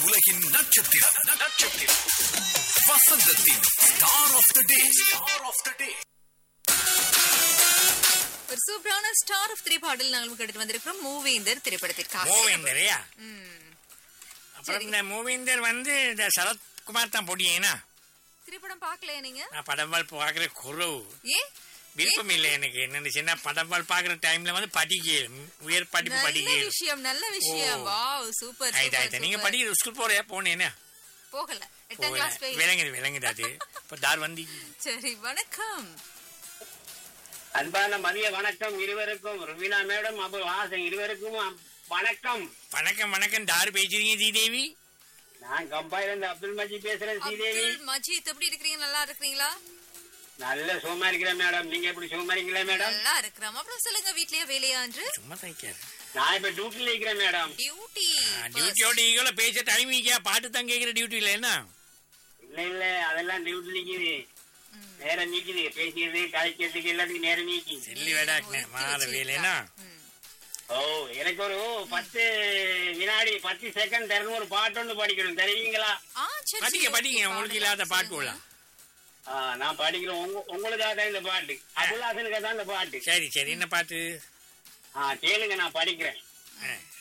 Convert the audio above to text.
உலகின் நட்சத்திரம் நட்சத்திரம் வசந்தத்தின் star of the day star of the day ஒரு சூப்பரான ஸ்டார் ஆஃப் த்ரீ பாடல் நாங்கள் கேட்டு வந்திருக்கிறோம் மூவேந்தர் திரைப்படத்திற்காக மூவேந்தரையா ம். அப்புறம் இந்த மூவேந்தர் வந்து இந்த சரத்குமார் தான் போட்டியேனா திரைப்படம் பார்க்கலையா நீங்க நான் படம்பால் பார்க்குற குறவு ஏன் விருப்பம் இல்லை எனக்கு என்னன்னு சின்ன படம்பால் பார்க்குற டைம்ல வந்து படிக்க உயர் படிப்பு நல்ல படிக்க விஷயம் நல்ல விஷயம் ஓ. வாவ் சூப்பர் ஆயிட்டு ஆயிட்டு நீங்க படிக்கிற ஸ்கூல் போறியா போனேன்னா போகல எட்டாம் கிளாஸ் போய் விளங்குது விளங்குது அது இப்போ தார் வந்து சரி வணக்கம் அன்பான மதிய வணக்கம் இருவருக்கும் ருபீனா மேடம் அபுல் ஹாசன் இருவருக்கும் அம்- வணக்கம் வணக்கம் வணக்கம் தார் பேசுறீங்க ஸ்ரீதேவி நான் கம்பாயில இருந்து அப்துல் மஜீத் பேசுறேன் ஸ்ரீதேவி அப்துல் மஜீத் எப்படி இருக்கிறீங்க நல்லா இருக்கிறீங்களா நல்ல சுகமா இருக்கிறேன் மேடம் நீங்க எப்படி சுகமா இருக்கீங்களா மேடம் நல்லா இருக்கிறோம் அப்புறம் சொல்லுங்க வீட்லயே வேலையா என்று சும்மா தைக்காரு நான் இப்ப டியூட்டில இருக்கிறேன் மேடம் டியூட்டி டியூட்டியோட ஈகோல பேச டைம் ஈக்கியா பாட்டு தான் கேட்குற டியூட்டியில் என்ன இல்ல இல்ல அதெல்லாம் டியூட்டி நிக்குது நேரம் நீக்குது பேசியது கலைக்கிறதுக்கு எல்லாத்துக்கும் நேரம் நீக்கி செல்லி வேடாக்குனேன் மாற வேலைனா ஓ எனக்கு ஒரு பத்து வினாடி பத்து செகண்ட் திறந்து ஒரு பாட்டு ஒன்று படிக்கணும் தெரியுங்களா ஆ சரி படிங்க சரி, படிங்க okay, உங்களுக்கு பாடலாம், இல்லாத பாட்டு சொல்லுங்க. விடலாம் ஆ, நான் படிக்கிறேன் உங்க உங்களுக்காக தான் இந்த பாட்டு அபுல் ஹாசனுக்காக தான் இந்த பாட்டு சரி சரி என்ன பாட்டு ஆ கேளுங்க நான் படிக்கிறேன் ஆ.